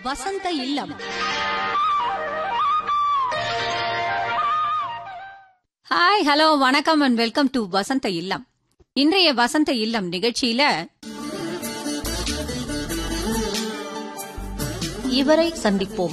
வசந்த Illam hi hello வணக்கம் and welcome to Vasantha Illam இன்றைய வசந்த இல்லம் நிகழ்ச்சியில இவரை சந்திப்போம்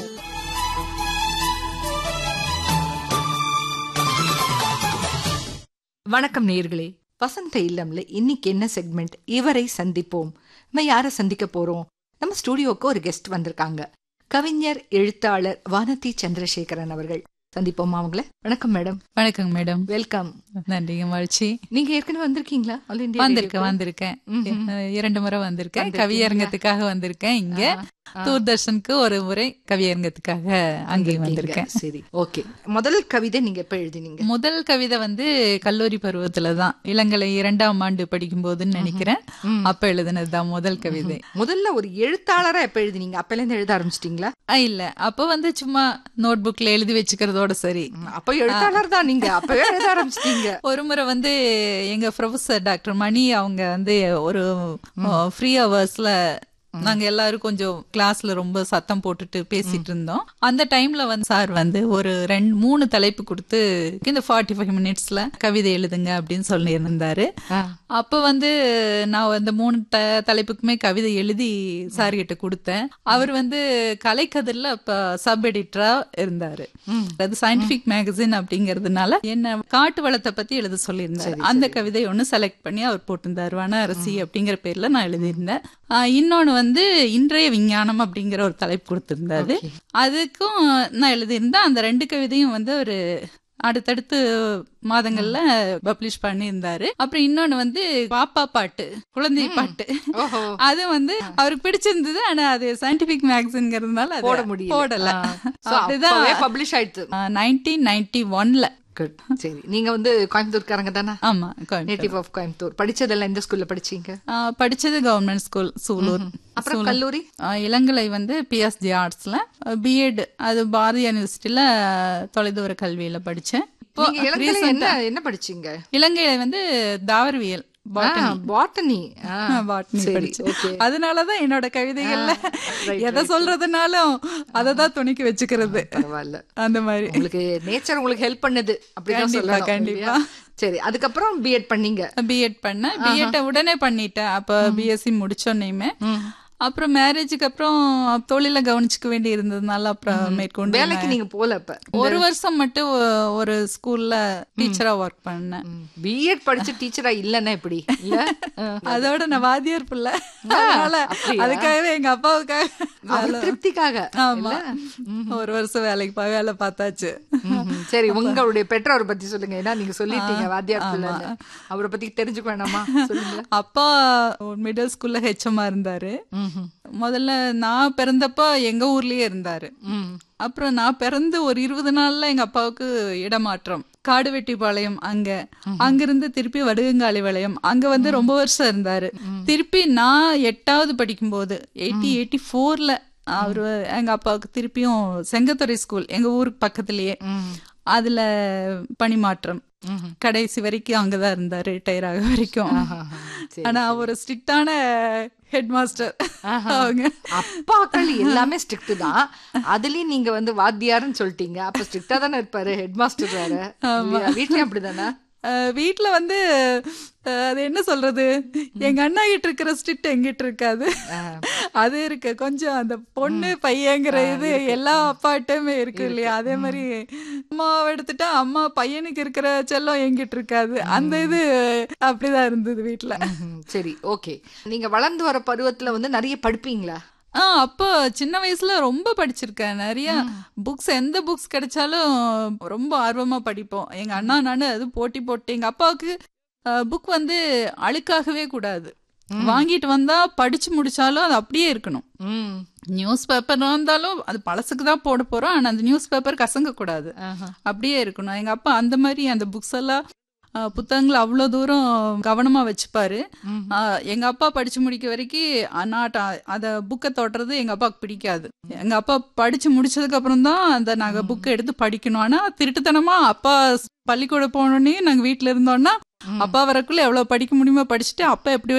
வணக்கம் நேயர்களே வசந்த இல்லம்ல இன்னைக்கு என்ன செக்மெண்ட் இவரை சந்திப்போம் நம்ம யாரை சந்திக்க போறோம் நம்ம ஸ்டுடியோக்கு ஒரு கெஸ்ட் வந்திருக்காங்க கவிஞர் எழுத்தாளர் வானதி சந்திரசேகரன் அவர்கள் சந்திப்போமா அவங்கள வணக்கம் மேடம் வணக்கங்க மேடம் வெல்கம் நன்றிங்க மகிழ்ச்சி நீங்க ஏற்கனவே வந்திருக்கீங்களா ஆல் இந்தியா வந்திருக்கேன் ரேடியோக்கு? வந்திருக்கேன் ம்ஹும். அஹ் இரண்டு முறை வந்திருக்கேன் வந்திருக்கீங்க. கவியரங்கத்துக்காக வந்திருக்கேன் இங்க ஆ, ஆ. தூர்தர்ஷனுக்கு ஒரு முறை கவியரங்கத்துக்காக அங்கேயும் வந்திருக்கேன் சரி ஓகே முதல் கவிதை நீங்க எப்ப எழுதினீங்க முதல் கவிதை வந்து கல்லூரி பருவத்துல தான் இளங்கலை இரண்டாம் ஆண்டு படிக்கும் போதுன்னு நினைக்கிறேன் ம். அப்ப எழுதுனதுதான் முதல் கவிதை முதல்ல ஒரு எழுத்தாளரா எப்ப எழுதினீங்க அப்பல இருந்து எழுத ஆரம்பிச்சிட்டீங்களா அஹ் இல்ல அப்ப வந்து சும்மா நோட் புக்ல எழுதி வச்சுக்கிறதோட சரி அப்ப எழுத்தாளர் தான் நீங்க அப்பவே எழுத ஆரம்பிச்சிட்டீங்க ஒரு முறை வந்து எங்க ப்ரொஃபசர் டாக்டர் மணி அவங்க வந்து ஒரு ஃப்ரீ ஹவர்ஸ்ல நாங்க எல்லாரும் கொஞ்சம் கிளாஸ்ல ரொம்ப சத்தம் போட்டுட்டு பேசிட்டு இருந்தோம் அந்த டைம்ல வந்து சார் வந்து ஒரு ரெண்டு மூணு தலைப்பு கொடுத்து இந்த ஃபார்ட்டி ஃபைவ் மினிட்ஸ்ல கவிதை எழுதுங்க அப்படின்னு சொல்லி இருந்தாரு ஆ. அப்ப வந்து நான் அந்த மூணு த தலைப்புக்குமே கவிதை எழுதி சார் கிட்ட கொடுத்தேன் அவர் வந்து கலைக்கதிரில் அப்ப சப் எடிட்டரா இருந்தாரு அது சயின்டிபிக் மேகசின் அப்படிங்கறதுனால என்ன காட்டு வளத்தை பத்தி எழுத சொல்லியிருந்தாரு அந்த கவிதை ஒண்ணு செலக்ட் பண்ணி அவர் போட்டிருந்தாரு வன அரசி அப்படிங்கிற பேர்ல நான் எழுதியிருந்தேன் ஆஹ் இன்னொன்னு வந்து இன்றைய விஞ்ஞானம் அப்படிங்கிற ஒரு தலைப்பு கொடுத்திருந்தாரு அதுக்கும் நான் எழுதியிருந்தேன் அந்த ரெண்டு கவிதையும் வந்து ஒரு அடுத்தடுத்து மாதங்கள்ல பப்ளிஷ் பண்ணியிருந்தாரு அப்புறம் இன்னொன்னு வந்து பாப்பா பாட்டு குழந்தை பாட்டு ஓஹோ அது வந்து அவருக்கு பிடிச்சிருந்தது ஆனா அது சயின்டிபிக் மேகசின்ங்கிறதுனால போட முடியல போடல So, அப்படிதான் அப்பவே பப்ளிஷ் ஆயிடுது நைன்டீன் நைன்டி ஒன்ல குட் சரி நீங்க வந்து கோயம்புத்தூர்காரங்க தானே ஆமா கோயம்புத்தூர். நேட்டிவ் ஆஃப் கோயம்புத்தூர் படிச்சதெல்லாம் எந்த ஸ்கூல்ல படிச்சீங்க ஆ, படிச்சது கவர்மெண்ட் ஸ்கூல் சூலூர் அப்புறம் சூலூர். கல்லூரி ஆ, இளங்கலை வந்து பிஎஸ்டி ஆர்ட்ஸ்ல பிஎட் அது பாரதிய யூனிவர்சிட்டியில தொலைதூர கல்வியில படிச்சேன் இப்போ நீங்க இளங்கலை recent என்ன ஆ- என்ன படிச்சீங்க இலங்கையில வந்து தாவரவியல் botany. பாட்டனி botany சரி படிச்சேன். ஓகே அதனாலதான் என்னோட கவிதைகள்ல right, எதை சொல்றதுனாலும் அதை தான் துணிக்கு வச்சுக்கிறது பரவாயில்ல அந்த மாதிரி உங்களுக்கு நேச்சர் உங்களுக்கு ஹெல்ப் பண்ணுது அப்படிதான் கண்டிப்பா, சொல்லணும் கண்டிப்பா. இல்லையா? சரி அதுக்கப்புறம் பிஎட் பண்ணீங்க பிஎட் பண்ணேன் பிஎட் உடனே பண்ணிட்டேன் அப்ப பிஎஸ்சி முடிச்சோன்னையுமே அப்புறம் மேரேஜுக்கு அப்புறம் தொழில கவனிச்சுக்க வேண்டி இருந்ததுனால அப்புறம் மேற்கொண்டு வேலைக்கு நீங்க போல இப்ப ஒரு வருஷம் மட்டும் ஒ- ஒரு ஸ்கூல்ல டீச்சரா ஒர்க் பண்ணேன் பிஎட் படிச்ச டீச்சரா இல்லன்னா எப்படி இல்ல ஆ. அதோட நான் வாத்தியார் பிள்ளை அதனால அப்படியா? அதுக்காகவே எங்க அப்பாவுக்காக அவர் திருப்திக்காக ஆமா ஒரு வருஷம் வேலைக்கு பா- வேலை பார்த்தாச்சு ம்ஹும். சரி உங்களுடைய பெற்றோரை பத்தி சொல்லுங்க ஏன்னா நீங்க சொல்லிட்டீங்க வாத்தியார் பிள்ளைன்னு அவரை பத்தி தெரிஞ்சுக்க வேணாமா சொல்லுங்க அப்பா மிடில் ஸ்கூல்ல ஹெச்எம்மா இருந்தாரு ம்ஹும். முதல்ல நான் பிறந்தப்ப எங்க ஊர்லயே இருந்தாரு ம். அப்புறம் நான் பிறந்து ஒரு இருபது நாள்ல எங்க அப்பாவுக்கு இடமாற்றம் காடுவெட்டிப்பாளையம் அங்க அங்கிருந்து திருப்பி வடுகங்காலி வளையம் அங்க வந்து ரொம்ப வருஷம் இருந்தாரு திருப்பி நான் எட்டாவது படிக்கும்போது எயிட்டி எயிட்டி ஃபோர்ல அவரு எங்க அப்பாவுக்கு திருப்பியும் செங்கத்துறை ஸ்கூல் எங்க ஊருக்கு பக்கத்துலயே அதுல பணிமாற்றம் கடைசி வரைக்கும் அங்கதான் இருந்தாரு ரிட்டையர் ஆக வரைக்கும் ஆஹா. சரி. ஆனா ஒரு ஸ்ட்ரிக்டான ஹெட் மாஸ்டர் அவங்க அப்பாக்கள் எல்லாமே ஸ்ட்ரிக்ட் தான் அதுலயும் நீங்க வந்து வாத்தியாருன்னு சொல்லிட்டீங்க அப்ப ஸ்ட்ரிக்டா தானே இருப்பாரு ஹெட் மாஸ்டர் வேற இல்லையா? வீட்லயும் அப்படிதானே அஹ் வீட்ல வந்து அஹ் அது என்ன சொல்றது எங்க அண்ணா கிட்ட இருக்கிற ஸ்ட்ரிக்ட் எங்கிட்ட இருக்காது அது இருக்கு கொஞ்சம் அந்த பொண்ணு பையங்கிற இது எல்லா அப்பாட்டுமே இருக்கு இல்லையா அதே மாதிரி அம்மாவை எடுத்துட்டா அம்மா பையனுக்கு இருக்கிற செல்லம் எங்கிட்ட இருக்காது அந்த இது அப்படிதான் இருந்தது வீட்ல ம்ஹும். சரி ஓகே நீங்க வளர்ந்து வர பருவத்துல வந்து நிறைய படிப்பீங்களா ஆ அப்போ சின்ன வயசுல ரொம்ப படிச்சிருக்கேன் நிறைய புக்ஸ் எந்த புக்ஸ் கிடைச்சாலும் ரொம்ப ஆர்வமா படிப்போம் எங்க அண்ணா நானு அது போட்டி போட்டு எங்க அப்பாவுக்கு புக் வந்து அழுக்காகவே கூடாது வாங்கிட்டு வந்தா படிச்சு முடிச்சாலும் அது அப்படியே இருக்கணும் ம் நியூஸ் பேப்பர் வந்தாலும் அது பழசுக்கு தான் போட போறோம் ஆனா அந்த நியூஸ் பேப்பர் கசங்க கூடாது ஆஹா. அப்படியே இருக்கணும் எங்க அப்பா அந்த மாதிரி அந்த புக்ஸ் எல்லாம் அஹ், புத்தகங்களை அவ்வளோ தூரம் கவனமா வச்சுப்பாரு அஹ், எங்க அப்பா படிச்சு முடிக்க வரைக்கும் நாட் அத புக்கை தொடுறது எங்க அப்பாவுக்கு பிடிக்காது எங்க அப்பா படிச்சு முடிச்சதுக்கு அப்புறம் தான் அந்த நாங்க புக்கை எடுத்து படிக்கணும் ஆனா திருட்டுத்தனமா அப்பா பள்ளிக்கூடம் போனோடனே நாங்க வீட்ல இருந்தோம்னா அப்பா வரக்குள்ள எவ்வளவு படிக்க முடியுமோ படிச்சுட்டு அப்பா எப்படி